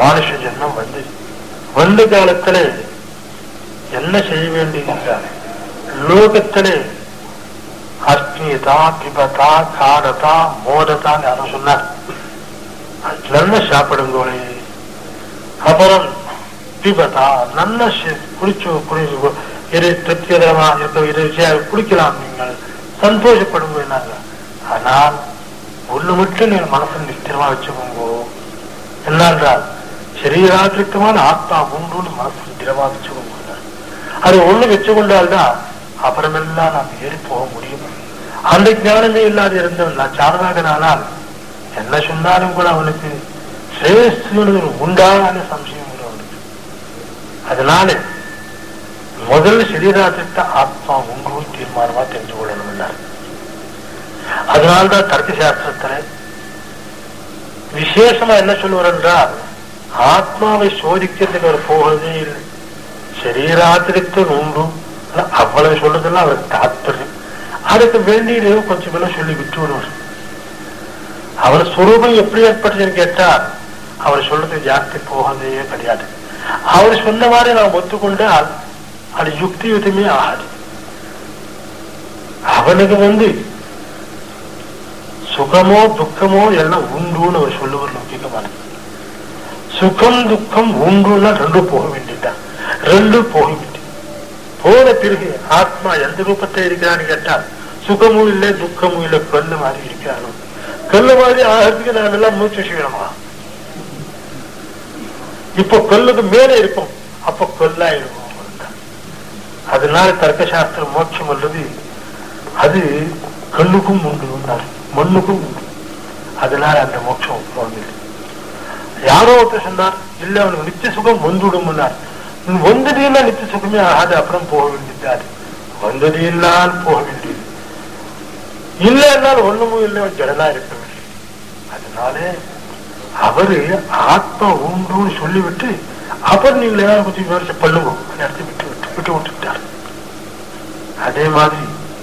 மானுஷ ஜென்மம் வந்து வந்த காலத்திலே என்ன செய்ய வேண்டியிருந்தார் லோகத்திலே அஸ்மியதா பிபதா காடதா மோததான்னு யாரும் சொன்னார் நல்லா சாப்பிடுங்கோளே அப்புறம் பிபதா நல்ல சி- குளிச்சு குளிச்சு இரு திருப்திகரமா இருக்க இரு விஷயம் குளிக்கலாம் நீங்கள் சந்தோஷப்படுங்க என்னாங்க ஆனால் ஒண்ணு மட்டும் நீங்க மனசை நிச்சயமா வச்சுக்கோங்க என்னன்றால் சரீராத்திரிக்கமான ஆத்மா உண்டுன்னு மனசு திடமா வச்சுக்கோங்க அது ஒண்ணு வச்சுக்கொண்டால்தான் அப்புறமெல்லாம் நாம் ஏறி போக முடியும் அந்த ஞானமே இல்லாத இருந்தவன் நான் சாரதாகனானால் என்ன சொன்னாலும் கூட அவனுக்கு சிரேஷ்டு உண்டான சம்சயம் கூட அவனுக்கு அதனால முதல் சரீராத்திட்ட ஆத்மா உண்டு தீர்மானமா தெரிஞ்சு கொள்ளணும் அதனால்தான் தர்க்க சாஸ்திரத்துல விசேஷமா என்ன சொல்லுவார் என்றால் ஆத்மாவை சோதிக்கிறதுக்கு அவர் போகிறதே இல்லை சரீராத்திரித்தம் உண்டு ஆனா அவ்வளவு சொல்றதெல்லாம் அவருக்கு தாத்பரியம் அதுக்கு வேண்டியது கொஞ்சம் பேரும் சொல்லி விட்டு விடுவார் அவர் சுரூபம் எப்படி ஏற்பட்டதுன்னு கேட்டால் அவர் சொல்றது ஜாஸ்தி போகிறதே கிடையாது அவர் சொன்ன மாதிரி நாம் ஒத்துக்கொண்டால் அது யுக்தி யுத்தமே ஆகாது அவனுக்கு வந்து சுகமோ துக்கமோ எல்லாம் உண்டுன்னு அவர் சொல்லுவார் லௌகிகமான சுகம் துக்கம் உண்டுன்னா ரெண்டும் போக வேண்டியதுதான் ரெண்டும் போக வேண்டியது போன பிறகு ஆத்மா எந்த ரூபத்தை இருக்கிறான்னு கேட்டால் சுகமும் இல்லை துக்கமும் இல்லை கல்லு மாதிரி இருக்கிறானோ கல்லு மாதிரி ஆகிறதுக்கு நாம் எல்லாம் மூச்சு செய்யணுமா இப்போ கல்லுக்கு மேலே இருக்கும் அப்போ கொல்லா இருக்கும் அதனால தர்க்க சாஸ்திரம் மோட்சம் அல்லது அது கல்லுக்கும் உண்டு மண்ணுக்கும் உண்டு அதனால அந்த மோட்சம் போவதில்லை யாரோ ஒருத்தர் சொன்னார் இல்ல அவனுக்கு நித்திய சுகம் வந்துடும்னார் வந்ததேனா நித்திய சுகமே ஆகாது அப்புறம் போக வேண்டியது வந்ததேனால் போக வேண்டியது இல்லை என்னால் ஒண்ணுமும் இல்லை அவன் ஜடலா இருக்க வேண்டியது அதனால அவரு ஆத்மா உண்டுன்னு சொல்லிவிட்டு அப்புறம் நீங்கள் ஏதாவது கொஞ்சம் விவரிச்சு பண்ணுங்க அந்த இடத்தை விட்டு விட்டு விட்டு விட்டுட்டார் அதே மாதிரி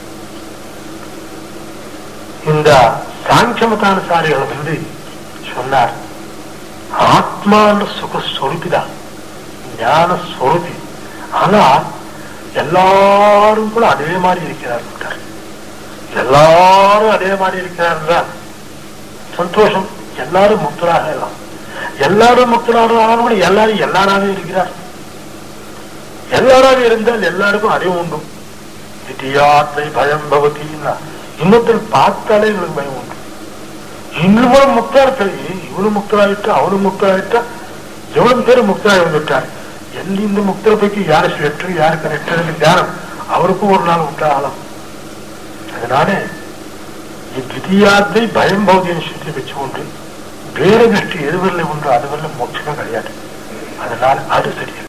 இந்த சாங்கியமதானுசாரிகள் வந்து சொன்னார் ஆத்மான சுக சொருப்பிதான் ஞான சொருப்பி ஆனா எல்லாரும் கூட அதே மாதிரி இருக்கிறார் எல்லாரும் அதே மாதிரி இருக்கிறார் சந்தோஷம் எல்லாரும் முக்தராக எல்லாம் எல்லாரும் முக்தராக ஆனாலும் கூட எல்லாரும் எல்லாராவே இருக்கிறார் எல்லாராவே இருந்தால் எல்லாருக்கும் அறிவு உண்டு திட்டியாத்தை பயம் பவத்தின்னா இன்னொருத்தர் பார்த்தாலே இவங்களுக்கு பயம் உண்டு இன்னும் முக்தா சரி இவனு முக்தராயிட்டா அவனு முக்தராயிட்டா எவ்வளவு பேர் முக்தராகி வந்துட்டார் எந்த இந்த முக்தரை பைக்கு யாரு ஸ்வெட்டர் யாரு கரெக்டர் தியானம் அவருக்கும் ஒரு நாள் உண்டாகலாம் அதனால ദ്വിതീയാദ്വൈ ഭയം ഭൗതിക ശുദ്ധി വെച്ചുകൊണ്ട് വേറെ ദൃഷ്ടി ഏതുവരിലെ ഉണ്ടോ അതുവരിലെ മോക്ഷമേ കഴിയാതെ അതിനാൽ അത് ശരിയല്ല